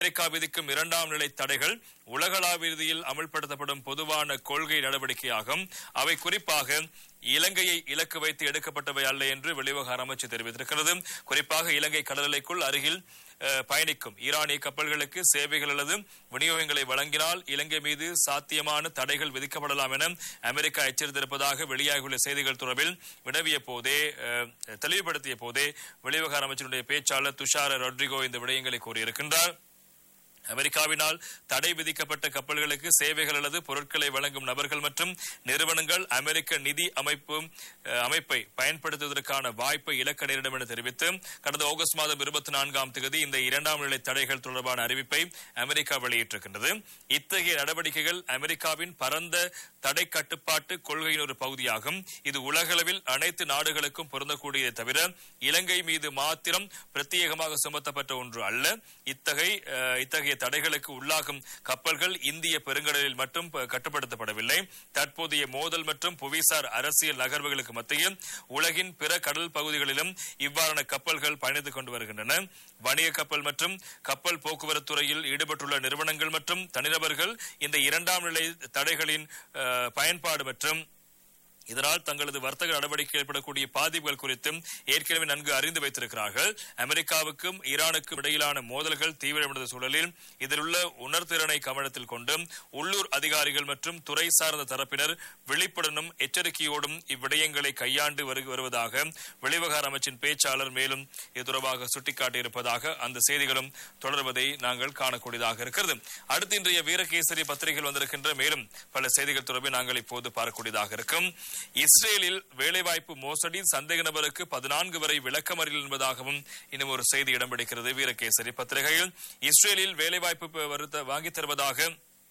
America விதிக்கும் இரண்டாம் நிலை தடைகள் உலகளாவிய ரீதியில் அமல்படுத்தப்படும் பொதுவான கொள்கை நடவடிக்கையாகும் அவை குறிப்பாக இலங்கையை இலக்கு வைத்து எடுக்கப்பட்டவை அல்ல என்று வெளிவிவகார அமைச்சு தெரிவித்திருக்கிறது குறிப்பாக இலங்கை கடல் எல்லைக்குள் அருகில் அஹ், பயணிக்கும் ஈரானிய கப்பல்களுக்கு சேவைகள் அல்லது விநியோகங்களை வழங்கினால் இலங்கை மீது சாத்தியமான தடைகள் விதிக்கப்படலாம் என அமெரிக்கா எச்சரித்திருப்பதாக வெளியாகியுள்ள செய்திகள் தொடர்பில் வினவிய போதே அஹ், தெளிவுபடுத்திய போதே வெளிவிவகார அமைச்சருடைய பேச்சாளர் துஷார ரொட்ரிகோ இந்த விடயங்களை கூறியிருக்கின்றார் அமெரிக்காவினால் தடை விதிக்கப்பட்ட கப்பல்களுக்கு சேவைகள் அல்லது பொருட்களை வழங்கும் நபர்கள் மற்றும் நிறுவனங்கள் அமெரிக்க நிதி அமைப்பு அஹ், அமைப்பை பயன்படுத்துவதற்கான வாய்ப்பை இழக்க நேரிடும் என தெரிவித்து கடந்த ஆகஸ்ட் மாதம் இருபத்தி நான்காம் தேதி இந்த இரண்டாம் நிலை தடைகள் தொடர்பான அறிவிப்பை அமெரிக்கா வெளியிட்டிருக்கின்றது இத்தகைய நடவடிக்கைகள் அமெரிக்காவின் பரந்த தடை கட்டுப்பாட்டு கொள்கையின் ஒரு பகுதியாகும் இது உலகளவில் அனைத்து நாடுகளுக்கும் பொருந்தக்கூடியதை தவிர இலங்கை மீது மாத்திரம் பிரத்யேகமாக சுமத்தப்பட்ட ஒன்று அல்ல இத்தகைய அஹ், இத்தகைய தடைகளுக்கு உள்ளாகும் கப்பல்கள் இந்திய பெருங்கடலில் மட்டும் ப- கட்டுப்படுத்தப்படவில்லை தற்போதைய மோதல் மற்றும் புவிசார் அரசியல் நகர்வுகளுக்கு மத்தியில் உலகின் பிற கடல் பகுதிகளிலும் இவ்வாறான கப்பல்கள் பயணித்துக் கொண்டு வருகின்றன வணிக கப்பல் மற்றும் கப்பல் போக்குவரத்து துறையில் ஈடுபட்டுள்ள நிறுவனங்கள் மற்றும் தனிநபர்கள் இந்த இரண்டாம் நிலை தடைகளின் அஹ், பயன்பாடு மற்றும் இதனால் தங்களது வர்த்தக நடவடிக்கை ஏற்படக்கூடிய பாதிப்புகள் குறித்தும் ஏற்கனவே நன்கு அறிந்து வைத்திருக்கிறார்கள் அமெரிக்காவுக்கும் ஈரானுக்கும் இடையிலான மோதல்கள் தீவிரமடைந்த சூழலில் இதில் உள்ள உணர்திறனை கவனத்தில் கொண்டு உள்ளூர் அதிகாரிகள் மற்றும் துறை சார்ந்த தரப்பினர் விழிப்புடனும் எச்சரிக்கையோடும் இவ்விடயங்களை கையாண்டு வரு- வருவதாக வெளிவகார அமைச்சின் பேச்சாளர் மேலும் இது தொடர்பாக சுட்டிக்காட்டியிருப்பதாக அந்த செய்திகளும் தொடர்வதை நாங்கள் காணக்கூடியதாக இருக்கிறது அடுத்து இன்றைய வீரகேசரி பத்திரிகையில் வந்திருக்கின்ற மேலும் பல செய்திகள் தொடர்பில் நாங்கள் இப்போது பார்க்கக்கூடியதாக இருக்கும் இஸ்ரேலில் வேலைவாய்ப்பு மோசடி சந்தேக நபருக்கு பதினான்கு வரை விளக்கமறியல் என்பதாகவும் இன்னும் ஒரு செய்தி இடம் பிடிக்கிறது வீரகேசரி பத்திரிகையில் இஸ்ரேலில் வேலைவாய்ப்பு பெ- வருத்த- வாங்கித் தருவதாக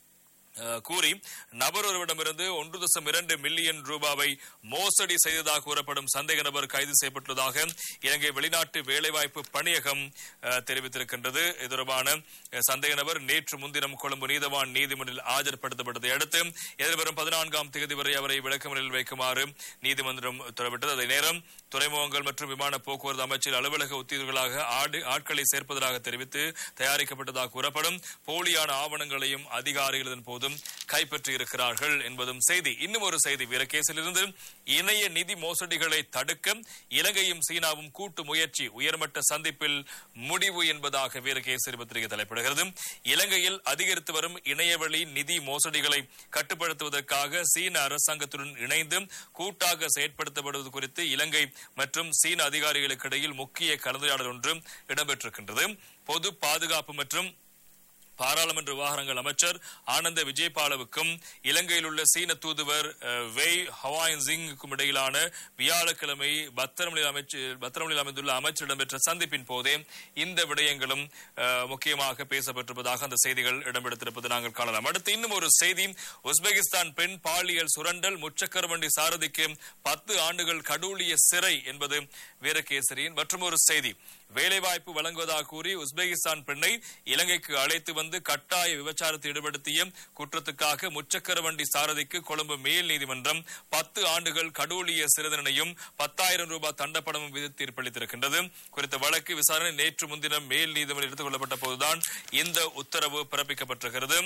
அஹ், கூறி நபர் ஒருவரிடமிருந்து ஒன்று தசம் இரண்டு மில்லியன் ரூபாவை மோசடி செய்ததாக கூறப்படும் சந்தேக நபர் கைது செய்யப்பட்டுள்ளதாக இலங்கை வெளிநாட்டு வேலைவாய்ப்பு பணியகம் அஹ், தெரிவித்திருக்கின்றது இது தொடர்பான அஹ், சந்தேக நபர் நேற்று முன்தினம் கொழும்பு நீதவான் நீதிமன்றில் ஆஜர்படுத்தப்பட்டதை அடுத்து எதிர்வரும் பதினான்காம் தேதி வரை அவரை விளக்கமறியலில் வைக்குமாறு நீதிமன்றம் உத்தரவிட்டது அதே நேரம் துறைமுகங்கள் மற்றும் விமான போக்குவரத்து அமைச்சர் அலுவலக உத்தியோகர்களாக ஆடு- ஆட்களை சேர்ப்பதாக தெரிவித்து தயாரிக்கப்பட்டதாக கூறப்படும் போலியான ஆவணங்களையும் அதிகாரிகள் இதன் போதும் கைப்பற்றி இருக்கிறார்கள் என்பதும் செய்தி இன்னும் ஒரு செய்தி வீரகேசிலிருந்து இணைய நிதி மோசடிகளை தடுக்க இலங்கையும் சீனாவும் கூட்டு முயற்சி உயர்மட்ட சந்திப்பில் முடிவு என்பதாக வீரகேசரி பத்திரிகை தலைப்பிடுகிறது இலங்கையில் அதிகரித்து வரும் இணையவழி நிதி மோசடிகளை கட்டுப்படுத்துவதற்காக சீன அரசாங்கத்துடன் இணைந்து கூட்டாக செயற்படுத்தப்படுவது குறித்து இலங்கை மற்றும் சீன அதிகாரிகளுக்கு இடையில் முக்கிய கலந்துரையாடல் ஒன்று இடம்பெற்றிருக்கின்றது பொது பாதுகாப்பு மற்றும் பாராளுமன்ற விவகாரங்கள் அமைச்சர் ஆனந்த விஜயபாலவுக்கும் இலங்கையில் உள்ள சீன தூதுவர் அஹ், வெய் ஹவாயின் சிங்குக்கும் இடையிலான வியாழக்கிழமை பத்திரமொழியில் அமைச்சு பத்திரமொழியில் அமைந்துள்ள அமைச்சர் இடம்பெற்ற சந்திப்பின் போதே இந்த விடயங்களும் அஹ், முக்கியமாக பேசப்பட்டிருப்பதாக அந்த செய்திகள் இடம்பெடுத்திருப்பது நாங்கள் காணலாம் அடுத்து இன்னும் ஒரு செய்தி உஸ்பெகிஸ்தான் பெண் பாலியல் சுரண்டல் முச்சக்கர வண்டி சாரதிக்கு பத்து ஆண்டுகள் கடூழிய சிறை என்பது வீரகேசரியின் மற்றும் ஒரு செய்தி வேலைவாய்ப்பு வழங்குவதாக கூறி உஸ்பெகிஸ்தான் பெண்ணை இலங்கைக்கு அழைத்து வந்து கட்டாய விபச்சாரத்தில் ஈடுபடுத்திய குற்றத்துக்காக முச்சக்கர வண்டி சாரதிக்கு கொழும்பு மேல் நீதிமன்றம் பத்து ஆண்டுகள் கடூழிய சிறை தண்டனையும் பத்தாயிரம் ரூபாய் தண்டப்பணமும் விதித்து தீர்ப்பளித்திருக்கின்றது குறித்த வழக்கு விசாரணை நேற்று முன்தினம் மேல் நீதிமன்றம் எடுத்துக் கொள்ளப்பட்ட போதுதான் இந்த உத்தரவு பிறப்பிக்கப்பட்டிருக்கிறது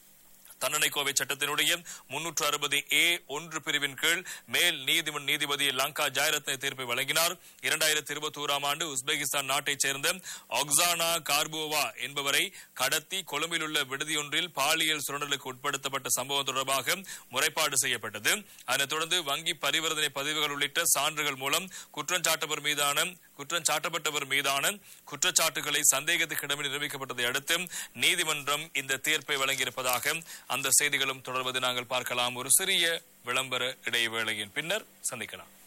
தண்டனை கோவை சட்டத்தினுடைய முன்னூற்று அறுபது ஏ ஒன்று பிரிவின் கீழ் மேல் நீதிமன்ற நீதிபதி லங்கா ஜாயரத்ன தீர்ப்பை வழங்கினார் இரண்டாயிரத்தி இருபத்தி ஓராம் ஆண்டு உஸ்பெகிஸ்தான் நாட்டைச் சேர்ந்த ஒக்சானா கார்போவா என்பவரை கடத்தி கொழும்பில் உள்ள விடுதியொன்றில் பாலியல் சுரண்டலுக்கு உட்படுத்தப்பட்ட சம்பவம் தொடர்பாக முறைப்பாடு செய்யப்பட்டது அதனைத் தொடர்ந்து வங்கி பரிவர்த்தனை பதிவுகள் உள்ளிட்ட சான்றுகள் மூலம் குற்றஞ்சாட்டவர் மீதான குற்றம் சாட்டப்பட்டவர் மீதான குற்றச்சாட்டுகளை சந்தேகத்துக்கிடமில் நிரூபிக்கப்பட்டதை அடுத்து நீதிமன்றம் இந்த தீர்ப்பை வழங்கியிருப்பதாக அந்த செய்திகளும் தொடர்வது நாங்கள் பார்க்கலாம் ஒரு சிறிய விளம்பர இடைவேளையின் பின்னர் சந்திக்கலாம்